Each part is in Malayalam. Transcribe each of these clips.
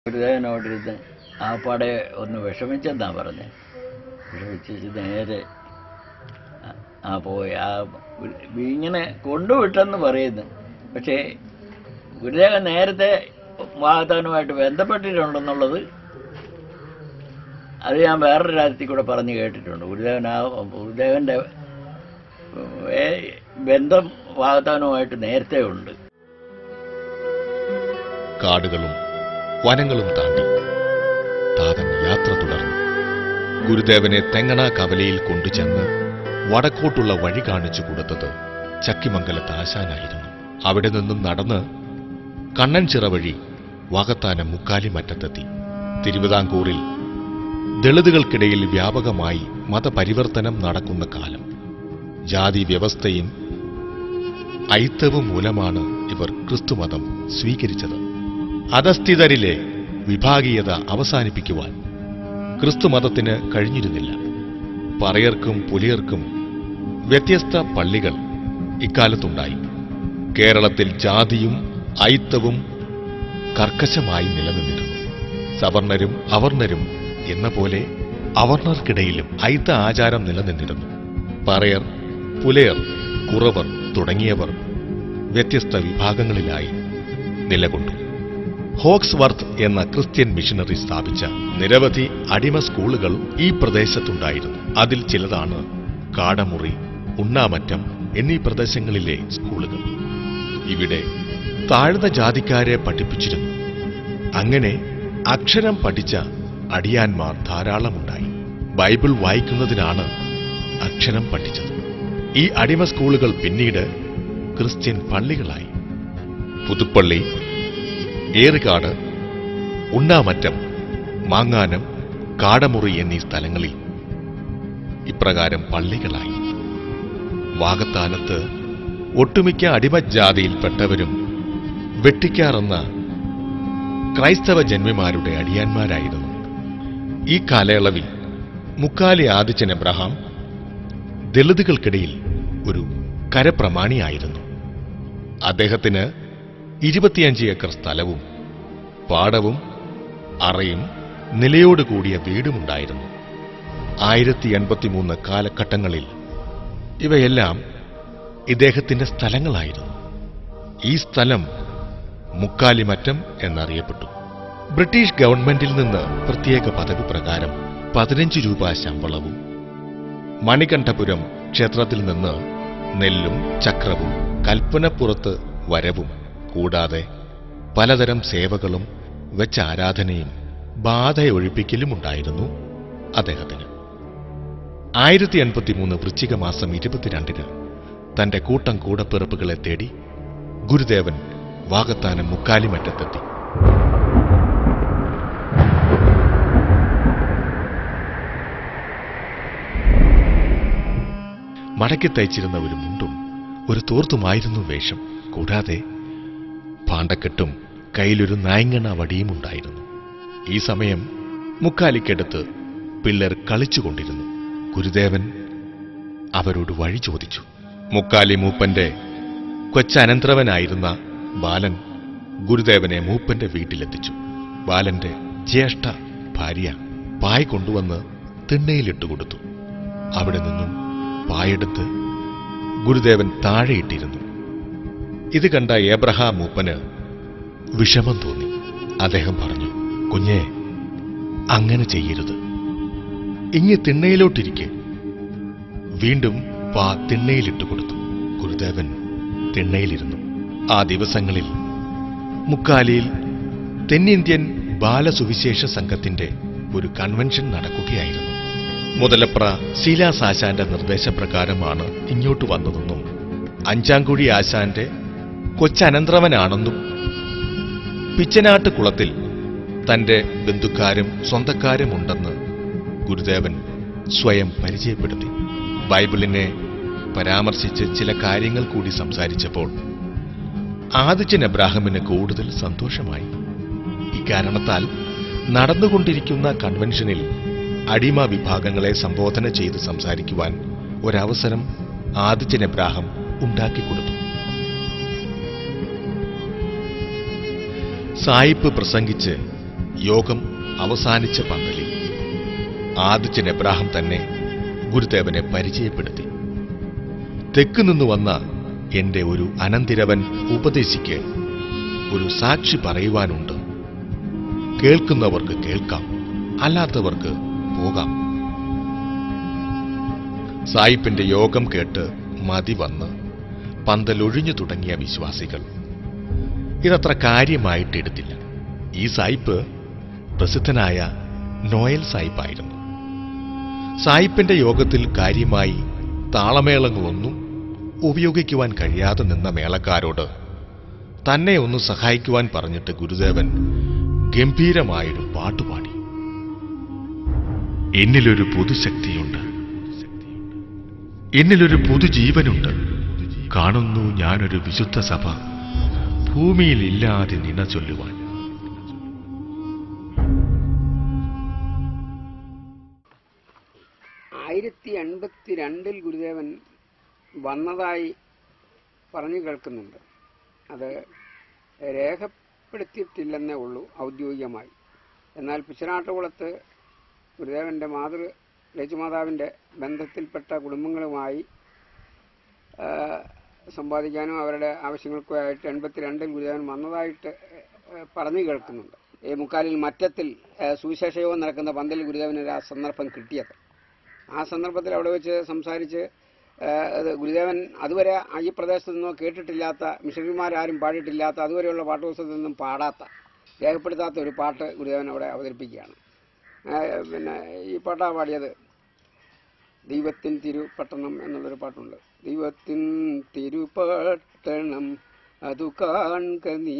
ഗുരുദേവനോടിരുന്ന് ആ പാടെ ഒന്ന് വിഷമിച്ചെന്നാ പറഞ്ഞേ വിഷമിച്ച് നേരെ ആ- ആ പോയി ആ ഗുരു- ഇങ്ങനെ കൊണ്ടുവിട്ടെന്ന് പറയുന്നു പക്ഷേ ഗുരുദേവൻ നേരത്തെ വാഗ്ദാനവുമായിട്ട് ബന്ധപ്പെട്ടിട്ടുണ്ടെന്നുള്ളത് അത് ഞാൻ വേറൊരു രാജ്യത്തിൽ കൂടെ പറഞ്ഞ് കേട്ടിട്ടുണ്ട് ഗുരുദേവൻ ആ ഗുരുദേവൻ്റെ ഏ, ബന്ധം വാഗ്ദാനവുമായിട്ട് നേരത്തെ ഉണ്ട് കാടുകളും വനങ്ങളും താണ്ടി താതൻ യാത്ര തുടർന്നു ഗുരുദേവനെ തെങ്ങണ കവലയിൽ കൊണ്ടുചെന്ന് വടക്കോട്ടുള്ള വഴി കാണിച്ചു കൊടുത്തത് ചക്കിമംഗലത്ത് ആശാനായിരുന്നു അവിടെ നിന്നും നടന്ന് കണ്ണൻചിറ വഴി വാകത്താനം മുക്കാലിമറ്റത്തെത്തി തിരുവിതാംകൂറിൽ ദളിതുകൾക്കിടയിൽ വ്യാപകമായി മതപരിവർത്തനം നടക്കുന്ന കാലം ജാതി വ്യവസ്ഥയും ഐത്തവും മൂലമാണ് ഇവർ ക്രിസ്തുമതം സ്വീകരിച്ചത് അധസ്ഥിതരിലെ വിഭാഗീയത അവസാനിപ്പിക്കുവാൻ ക്രിസ്തുമതത്തിന് കഴിഞ്ഞിരുന്നില്ല പറയർക്കും പുലിയർക്കും വ്യത്യസ്ത പള്ളികൾ ഇക്കാലത്തുണ്ടായി കേരളത്തിൽ ജാതിയും ഐത്തവും കർക്കശമായി നിലനിന്നിരുന്നു സവർണരും അവർണരും എന്ന പോലെ അവർണർക്കിടയിലും ഐത്ത ആചാരം നിലനിന്നിരുന്നു പറയർ പുലയർ കുറവർ തുടങ്ങിയവർ വ്യത്യസ്ത വിഭാഗങ്ങളിലായി നിലകൊണ്ടു ഹോക്സ്വർത്ത് എന്ന ക്രിസ്ത്യൻ മിഷനറി സ്ഥാപിച്ച നിരവധി അടിമ സ്കൂളുകൾ ഈ പ്രദേശത്തുണ്ടായിരുന്നു അതിൽ ചിലതാണ് കാടമുറി ഉണ്ണാമറ്റം എന്നീ പ്രദേശങ്ങളിലെ സ്കൂളുകൾ ഇവിടെ താഴ്ന്ന ജാതിക്കാരെ പഠിപ്പിച്ചിരുന്നു അങ്ങനെ അക്ഷരം പഠിച്ച അടിയാന്മാർ ധാരാളമുണ്ടായി ബൈബിൾ വായിക്കുന്നതിനാണ് അക്ഷരം പഠിച്ചത് ഈ അടിമ സ്കൂളുകൾ പിന്നീട് ക്രിസ്ത്യൻ പള്ളികളായി പുതുപ്പള്ളി ഏറുകാട് ഉണ്ണാമറ്റം മാങ്ങാനം കാടമുറി എന്നീ സ്ഥലങ്ങളിൽ ഇപ്രകാരം പള്ളികളായി വാകത്താനത്ത് ഒട്ടുമിക്ക അടിമജാതിയിൽപ്പെട്ടവരും വെട്ടിക്കാറെന്ന ക്രൈസ്തവ ജന്മിമാരുടെ അടിയാന്മാരായിരുന്നു ഈ കാലയളവിൽ മുക്കാലി ആദിച്ചൻ എബ്രഹാം ദളിതുകൾക്കിടയിൽ ഒരു കരപ്രമാണിയായിരുന്നു അദ്ദേഹത്തിന് ഇരുപത്തിയഞ്ച് ഏക്കർ സ്ഥലവും പാടവും അറയും നിലയോട് കൂടിയ വീടുമുണ്ടായിരുന്നു ആയിരത്തി എൺപത്തിമൂന്ന് കാലഘട്ടങ്ങളിൽ ഇവയെല്ലാം ഇദ്ദേഹത്തിന്റെ സ്ഥലങ്ങളായിരുന്നു ഈ സ്ഥലം മുക്കാലിമറ്റം എന്നറിയപ്പെട്ടു ബ്രിട്ടീഷ് ഗവൺമെന്റിൽ നിന്ന് പ്രത്യേക പദവി പ്രകാരം പതിനഞ്ച് രൂപ ശമ്പളവും മണികണ്ഠപുരം ക്ഷേത്രത്തിൽ നിന്ന് നെല്ലും ചക്രവും കൽപ്പനപ്പുറത്ത് വരവും കൂടാതെ പലതരം സേവകളും വെച്ച ആരാധനയും ബാധയൊഴിപ്പിക്കലും ഉണ്ടായിരുന്നു അദ്ദേഹത്തിന് ആയിരത്തി എൺപത്തിമൂന്ന് വൃശ്ചിക മാസം ഇരുപത്തിരണ്ടിന് തന്റെ കൂട്ടം കൂടപ്പിറപ്പുകളെ തേടി ഗുരുദേവൻ വാകത്താനം മുക്കാലിമറ്റത്തെത്തി മടക്കി തയ്ച്ചിരുന്ന ഒരു മുണ്ടും ഒരു തോർത്തുമായിരുന്നു വേഷം കൂടാതെ പാണ്ടക്കെട്ടും കയ്യിലൊരു നായങ്ങണ വടിയും ഉണ്ടായിരുന്നു ഈ സമയം മുക്കാലിക്കടുത്ത് പിള്ളേർ കളിച്ചുകൊണ്ടിരുന്നു ഗുരുദേവൻ അവരോട് വഴി ചോദിച്ചു മുക്കാലി മൂപ്പന്റെ കൊച്ചനന്തരവനായിരുന്ന ബാലൻ ഗുരുദേവനെ മൂപ്പന്റെ വീട്ടിലെത്തിച്ചു ബാലന്റെ ജ്യേഷ്ഠ ഭാര്യ പായ് കൊണ്ടുവന്ന് തിണ്ണയിലിട്ട് കൊടുത്തു അവിടെ നിന്നും പായെടുത്ത് ഗുരുദേവൻ താഴെയിട്ടിരുന്നു ഇത് കണ്ട ഏബ്രഹാം മൂപ്പന് വിഷമം തോന്നി അദ്ദേഹം പറഞ്ഞു കുഞ്ഞെ അങ്ങനെ ചെയ്യരുത് ഇങ്ങ് തിണ്ണയിലോട്ടിരിക്കെ വീണ്ടും പാ തിണ്ണയിലിട്ട് കൊടുത്തു ഗുരുദേവൻ തിണ്ണയിലിരുന്നു ആ ദിവസങ്ങളിൽ മുക്കാലിയിൽ തെന്നിന്ത്യൻ ബാലസുവിശേഷ സംഘത്തിന്റെ ഒരു കൺവെൻഷൻ നടക്കുകയായിരുന്നു മുതലപ്ര ശീലാസ് ആശാന്റെ നിർദ്ദേശപ്രകാരമാണ് ഇങ്ങോട്ട് വന്നതെന്നും അഞ്ചാംകുഴി ആശാന്റെ കൊച്ചനന്തരവനാണെന്നും പിച്ചനാട്ട് കുളത്തിൽ തന്റെ ബന്ധുക്കാരും സ്വന്തക്കാരുമുണ്ടെന്ന് ഗുരുദേവൻ സ്വയം പരിചയപ്പെടുത്തി ബൈബിളിനെ പരാമർശിച്ച് ചില കാര്യങ്ങൾ കൂടി സംസാരിച്ചപ്പോൾ ആദിത്യൻ എബ്രാഹിമിന് കൂടുതൽ സന്തോഷമായി ഇക്കാരണത്താൽ നടന്നുകൊണ്ടിരിക്കുന്ന കൺവെൻഷനിൽ അടിമ വിഭാഗങ്ങളെ സംബോധന ചെയ്ത് സംസാരിക്കുവാൻ ഒരവസരം ആദിത്യൻ എബ്രാഹിം ഉണ്ടാക്കിക്കൊടുത്തു സായിപ്പ് പ്രസംഗിച്ച് യോഗം അവസാനിച്ച പന്തലിൽ ആദിത്യൻ എബ്രാഹിം തന്നെ ഗുരുദേവനെ പരിചയപ്പെടുത്തി തെക്ക് നിന്ന് വന്ന എന്റെ ഒരു അനന്തിരവൻ ഉപദേശിക്ക് ഒരു സാക്ഷി പറയുവാനുണ്ട് കേൾക്കുന്നവർക്ക് കേൾക്കാം അല്ലാത്തവർക്ക് പോകാം സായിപ്പിന്റെ യോഗം കേട്ട് മതി വന്ന് പന്തലൊഴിഞ്ഞു തുടങ്ങിയ വിശ്വാസികൾ ഇതത്ര കാര്യമായിട്ടെടുത്തില്ല ഈ സായിപ്പ് പ്രസിദ്ധനായ നോയൽ സായിപ്പായിരുന്നു സായിപ്പിന്റെ യോഗത്തിൽ കാര്യമായി താളമേളങ്ങളൊന്നും ഉപയോഗിക്കുവാൻ കഴിയാതെ നിന്ന മേളക്കാരോട് തന്നെ ഒന്ന് സഹായിക്കുവാൻ പറഞ്ഞിട്ട് ഗുരുദേവൻ ഗംഭീരമായൊരു പാട്ടുപാടി എന്നിലൊരു പുതുശക്തിയുണ്ട് എന്നിലൊരു പുതുജീവനുണ്ട് കാണുന്നു ഞാനൊരു വിശുദ്ധ സഭ ഭൂമിയിൽ ഇല്ലാതെ നിന ചൊല്ലുവാൻ ആയിരത്തി എൺപത്തി രണ്ടിൽ ഗുരുദേവൻ വന്നതായി പറഞ്ഞു കേൾക്കുന്നുണ്ട് അത് രേഖപ്പെടുത്തിയിട്ടില്ലെന്നേ ഉള്ളൂ ഔദ്യോഗികമായി എന്നാൽ പിച്ചനാട്ടുകുളത്ത് ഗുരുദേവന്റെ മാതൃ രജുമാതാവിന്റെ ബന്ധത്തിൽപ്പെട്ട കുടുംബങ്ങളുമായി ആ, സമ്പാദിക്കാനും അവരുടെ ആവശ്യങ്ങൾക്കുമായിട്ട് എൺപത്തിരണ്ടിൽ ഗുരുദേവൻ വന്നതായിട്ട് ആ, പറഞ്ഞു കേൾക്കുന്നുണ്ട് ഈ മുക്കാലിൽ മറ്റത്തിൽ ആ, സുവിശേഷയോഗം നടക്കുന്ന പന്തൽ ഗുരുദേവന് ആ സന്ദർഭം കിട്ടിയത് ആ സന്ദർഭത്തിൽ അവിടെ വെച്ച് സംസാരിച്ച് ആ, അത് ഗുരുദേവൻ അതുവരെ ഈ പ്രദേശത്ത് നിന്നോ കേട്ടിട്ടില്ലാത്ത മിഷണറിമാരാരും പാടിയിട്ടില്ലാത്ത അതുവരെയുള്ള പാട്ടുപുസ്തകത്തിൽ നിന്നും പാടാത്ത രേഖപ്പെടുത്താത്ത ഒരു പാട്ട് ഗുരുദേവൻ അവിടെ അവതരിപ്പിക്കുകയാണ് ആ, പിന്നെ ഈ പാട്ടാ പാടിയത് ദൈവത്തിൻ തിരുപട്ടണം എന്നുള്ളൊരു പാട്ടുണ്ട് ദൈവത്തിൻ തിരുപട്ടണം അതു കാൺക നീ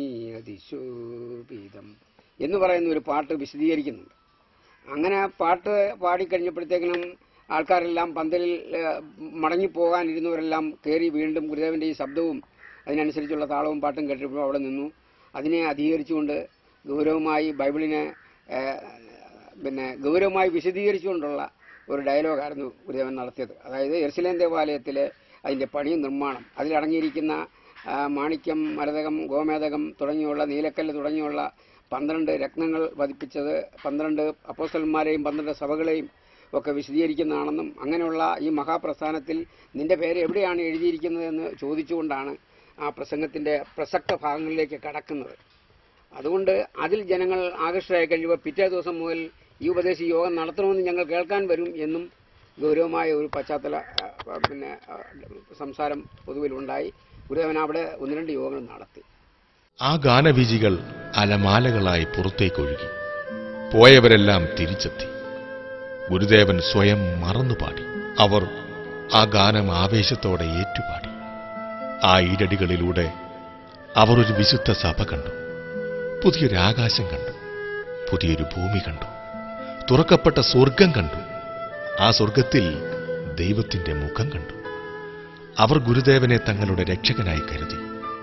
അതിശോഭിതം എന്ന് പറയുന്ന ഒരു പാട്ട് വിശദീകരിക്കുന്നുണ്ട് അങ്ങനെ പാട്ട് പാടിക്കഴിഞ്ഞപ്പോഴത്തേക്കിനും ആൾക്കാരെല്ലാം പന്തലിൽ ഏഹ്, മടങ്ങിപ്പോകാനിരുന്നവരെല്ലാം കയറി വീണ്ടും ഗുരുദേവന്റെ ഈ ശബ്ദവും അതിനനുസരിച്ചുള്ള താളവും പാട്ടും കേട്ടപ്പോൾ അവിടെ നിന്നു അതിനെ അധികരിച്ചുകൊണ്ട് ഗൗരവമായി ബൈബിളിനെ ഏഹ്, പിന്നെ ഗൗരവമായി വിശദീകരിച്ചുകൊണ്ടുള്ള ഒരു ഡയലോഗായിരുന്നു ഗുരുദേവൻ നടത്തിയത് അതായത് എർസിലേൻ ദേവാലയത്തിലെ അതിന്റെ പണി നിർമ്മാണം അതിലടങ്ങിയിരിക്കുന്ന ആ, മാണിക്യം മരതകം ഗോമേതകം തുടങ്ങിയുള്ള നീലക്കല്ല് തുടങ്ങിയുള്ള പന്ത്രണ്ട് രത്നങ്ങൾ പതിപ്പിച്ചത് പന്ത്രണ്ട് അപ്പോസ്റ്റന്മാരെയും പന്ത്രണ്ട് സഭകളെയും ഒക്കെ വിശദീകരിക്കുന്നതാണെന്നും അങ്ങനെയുള്ള ഈ മഹാപ്രസ്ഥാനത്തിൽ നിന്റെ പേര് എവിടെയാണ് എഴുതിയിരിക്കുന്നതെന്ന് ചോദിച്ചുകൊണ്ടാണ് ആ പ്രസംഗത്തിന്റെ പ്രസക്ത ഭാഗങ്ങളിലേക്ക് കടക്കുന്നത് അതുകൊണ്ട് അതിൽ ജനങ്ങൾ ആകർഷകരായി കഴിയുമ്പോൾ പിറ്റേ ദിവസം മുതൽ ഈ ഉപദേശ യോഗം നടത്തണമെന്ന് ഞങ്ങൾ കേൾക്കാൻ വരും എന്നും ഗൗരവമായ ഒരു പശ്ചാത്തല ആ, പിന്നെ ആ, സംസാരം പൊതുവിലുണ്ടായി ഗുരുദേവൻ അവിടെ ഒന്ന് രണ്ട് യോഗങ്ങൾ നടത്തി ആ ഗാനവീജികൾ അലമാലകളായി പുറത്തേക്കൊഴുകി പോയവരെല്ലാം തിരിച്ചെത്തി ഗുരുദേവൻ സ്വയം മറന്നുപാടി അവർ ആ ഗാനം ആവേശത്തോടെ ഏറ്റുപാടി ആ ഈരടികളിലൂടെ അവർ ഒരു വിശുദ്ധ സഭ കണ്ടു പുതിയൊരു ആകാശം കണ്ടു പുതിയൊരു ഭൂമി കണ്ടു തുറക്കപ്പെട്ട സ്വർഗം കണ്ടു ആ സ്വർഗത്തിൽ ദൈവത്തിന്റെ മുഖം കണ്ടു അവർ ഗുരുദേവനെ തങ്ങളുടെ രക്ഷകനായി കരുതി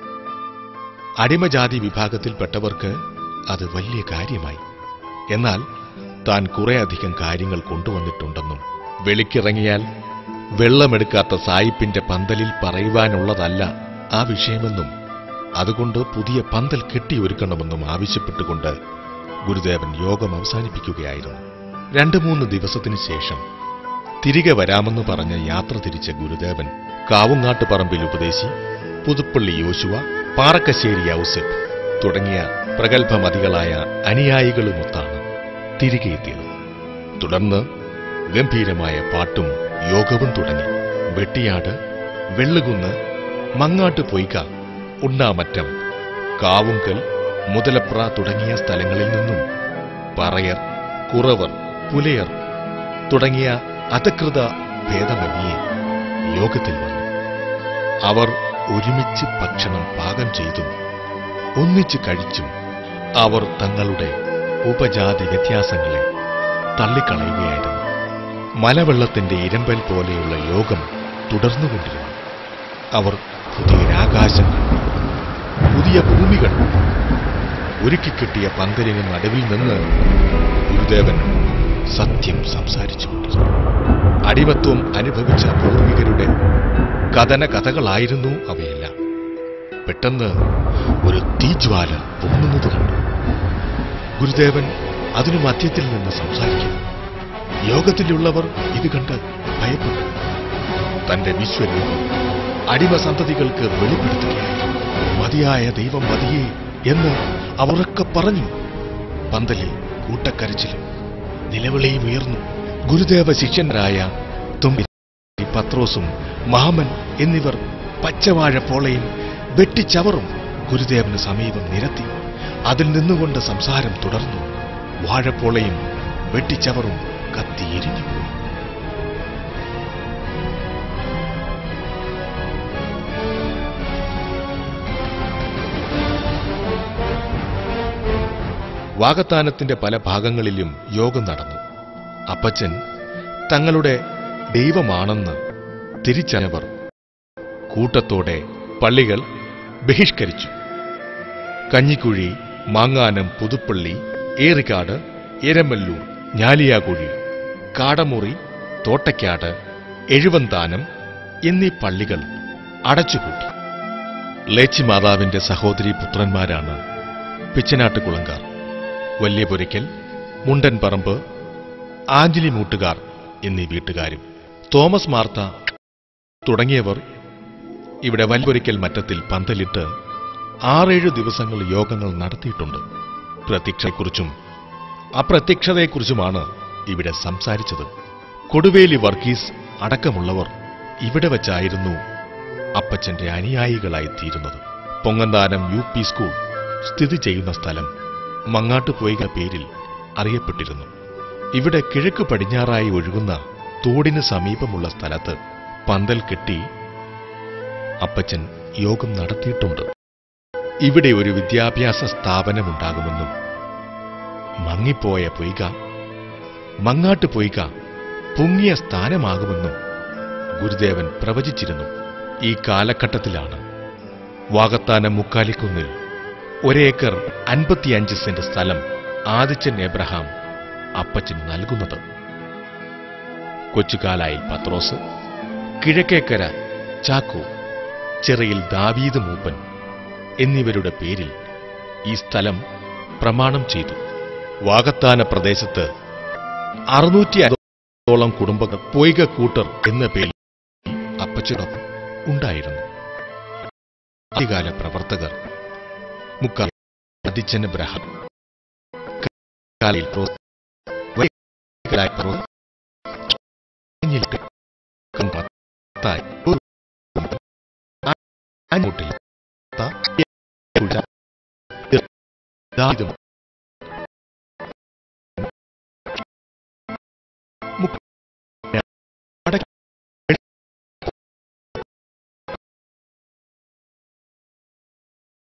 അടിമജാതി വിഭാഗത്തിൽപ്പെട്ടവർക്ക് അത് വലിയ കാര്യമായി എന്നാൽ താൻ കുറേയധികം കാര്യങ്ങൾ കൊണ്ടുവന്നിട്ടുണ്ടെന്നും വെളിക്കിറങ്ങിയാൽ വെള്ളമെടുക്കാത്ത സായിപ്പിന്റെ പന്തലിൽ പറയുവാനുള്ളതല്ല ആ വിഷയമെന്നും അതുകൊണ്ട് പുതിയ പന്തൽ കെട്ടിയൊരുക്കണമെന്നും ആവശ്യപ്പെട്ടുകൊണ്ട് ഗുരുദേവൻ യോഗം അവസാനിപ്പിക്കുകയായിരുന്നു രണ്ടു മൂന്ന് ദിവസത്തിനു ശേഷം തിരികെ വരാമെന്ന് പറഞ്ഞ് യാത്ര തിരിച്ച ഗുരുദേവൻ കാവുങ്ങാട്ട് പറമ്പിൽ ഉപദേശി പുതുപ്പള്ളി യോശുവ പാറക്കശ്ശേരി ഔസഫ് തുടങ്ങിയ പ്രഗത്ഭമതികളായ അനുയായികളുമൊത്താണ് തിരികെ എത്തിയത് തുടർന്ന് ഗംഭീരമായ പാട്ടും യോഗവും തുടങ്ങി വെട്ടിയാട് വെള്ളുകുന്ന് മങ്ങാട്ട് പൊയ്ക ഉണ്ണാമറ്റം കാവുങ്കൽ മുതലപ്ര തുടങ്ങിയ സ്ഥലങ്ങളിൽ നിന്നും പറയർ കുറവർ പുലയർ തുടങ്ങിയ അധകൃത ഭേദമന്യേ യോഗത്തിൽ വന്നു അവർ ഒരുമിച്ച് ഭക്ഷണം പാകം ചെയ്തും ഒന്നിച്ച് കഴിച്ചും അവർ തങ്ങളുടെ ഉപജാതി വ്യത്യാസങ്ങളെ തള്ളിക്കളയുകയായിരുന്നു മലവെള്ളത്തിന്റെ ഇരമ്പൽ പോലെയുള്ള യോഗം തുടർന്നുകൊണ്ടിരുന്നു അവർ പുതിയൊരാകാശം കണ്ടു പുതിയ ഭൂമി കണ്ടു ഒരുക്കിക്കിട്ടിയ പന്തലിന് നടുവിൽ നിന്ന് ഗുരുദേവൻ സത്യം സംസാരിച്ചുകൊണ്ടിരുന്നു അടിമത്വം അനുഭവിച്ച പൂർവികരുടെ കഥന കഥകളായിരുന്നു അവയെല്ലാം പെട്ടെന്ന് ഒരു തീജ്വാല പൊങ്ങുന്നത് കണ്ടു ഗുരുദേവൻ അതിനു മധ്യത്തിൽ നിന്ന് സംസാരിക്കുന്നു യോഗത്തിലുള്ളവർ ഇത് കണ്ട് ഭയപ്പെട്ടു തന്റെ വിശ്വരൂപം അടിമ സന്തതികൾക്ക് വെളിപ്പെടുത്തുകയായി മതിയായ ദൈവം മതിയേ എന്ന് അവർ ഉറക്കെ പറഞ്ഞു പന്തലിൽ കൂട്ടക്കരച്ചിലും നിലവിളിയും ഉയർന്നു ഗുരുദേവ ശിഷ്യന്മാരായ തുമ്പി പത്രോസും മാമൻ എന്നിവർ പച്ചവാഴ പോളയും വെട്ടിച്ചവറും ഗുരുദേവന് സമീപം നിരത്തി അതിൽ നിന്നുകൊണ്ട് സംസാരം തുടർന്നു വാഴപ്പോളയും വെട്ടിച്ചവറും കത്തിയെരിഞ്ഞു വാകത്താനത്തിന്റെ പല ഭാഗങ്ങളിലും യോഗം നടന്നു അപ്പച്ചൻ തങ്ങളുടെ ദൈവമാണെന്ന് തിരിച്ചറിഞ്ഞവർ കൂട്ടത്തോടെ പള്ളികൾ ബഹിഷ്കരിച്ചു കഞ്ഞിക്കുഴി മാങ്ങാനം പുതുപ്പള്ളി ഏറിക്കാട് എരമല്ലൂർ ഞാലിയാകുഴി കാടമുറി തോട്ടയ്ക്കാട് എഴുവന്താനം എന്നീ പള്ളികൾ അടച്ചുപൂട്ടി ലേച്ചി മാതാവിന്റെ സഹോദരി പുത്രന്മാരാണ് പിച്ചനാട്ടുകുളങ്കാർ വല്യപുരയ്ക്കൽ മുണ്ടൻ പറമ്പ് ആഞ്ജലി മൂട്ടുകാർ എന്നീ വീട്ടുകാരും തോമസ് മാർത്ത തുടങ്ങിയവർ ഇവിടെ വല്പൊരിക്കൽ മറ്റത്തിൽ പന്തലിട്ട് ആറേഴ് ദിവസങ്ങൾ യോഗങ്ങൾ നടത്തിയിട്ടുണ്ട് പ്രത്യക്ഷയെക്കുറിച്ചും അപ്രത്യക്ഷതയെക്കുറിച്ചുമാണ് ഇവിടെ സംസാരിച്ചത് കൊടുവേലി വർഗീസ് അടക്കമുള്ളവർ ഇവിടെ വച്ചായിരുന്നു അപ്പച്ചന്റെ അനുയായികളായി തീരുന്നത് പൊങ്ങന്താനം യു പി സ്കൂൾ സ്ഥിതി ചെയ്യുന്ന സ്ഥലം മങ്ങാട്ടുപൊയ്ക പേരിൽ അറിയപ്പെട്ടിരുന്നു ഇവിടെ കിഴക്ക് പടിഞ്ഞാറായി ഒഴുകുന്ന തോടിന് സമീപമുള്ള സ്ഥലത്ത് പന്തൽ കെട്ടി അപ്പച്ചൻ യോഗം നടത്തിയിട്ടുണ്ട് ഇവിടെ ഒരു വിദ്യാഭ്യാസ സ്ഥാപനമുണ്ടാകുമെന്നും മങ്ങിപ്പോയ പൊയ്ക മങ്ങാട്ട് പൊയ്ക പൊങ്ങിയ സ്ഥാനമാകുമെന്നും ഗുരുദേവൻ പ്രവചിച്ചിരുന്നു ഈ കാലഘട്ടത്തിലാണ് വാകത്താനം മുക്കാലിക്കുന്നിൽ ഒരേക്കർ അൻപത്തിയഞ്ച് സെന്റ് സ്ഥലം ആദിച്ചൻ എബ്രഹാം അപ്പച്ചൻ നൽകുന്നത് കൊച്ചുകാലായിൽ പത്രോസ് കിഴക്കേക്കര ചാക്കോ ചെറിയിൽ ദാവീദ് മൂപ്പൻ എന്നിവരുടെ പേരിൽ ഈ സ്ഥലം പ്രമാണം ചെയ്തു വാകത്താന പ്രദേശത്ത് അറുന്നൂറ്റി അൻപതോളം കുടുംബങ്ങൾ പൊയ്ക കൂട്ടർ എന്ന പേരിൽ അപ്പച്ചനൊപ്പം ഉണ്ടായിരുന്നു ആദ്യകാല പ്രവർത്തകർ മുക്കാൽ അദിച്ചൻ ബ്രഹാം കാലയിൽ പ്രോ- വൈകാലായ പ്രോ- കഞ്ഞിലിട്ട് കമ്പത്തായി ഒരു ആ- അങ്ങോട്ടിൽ ത- കുഴ- ദാരിദ്ര്യം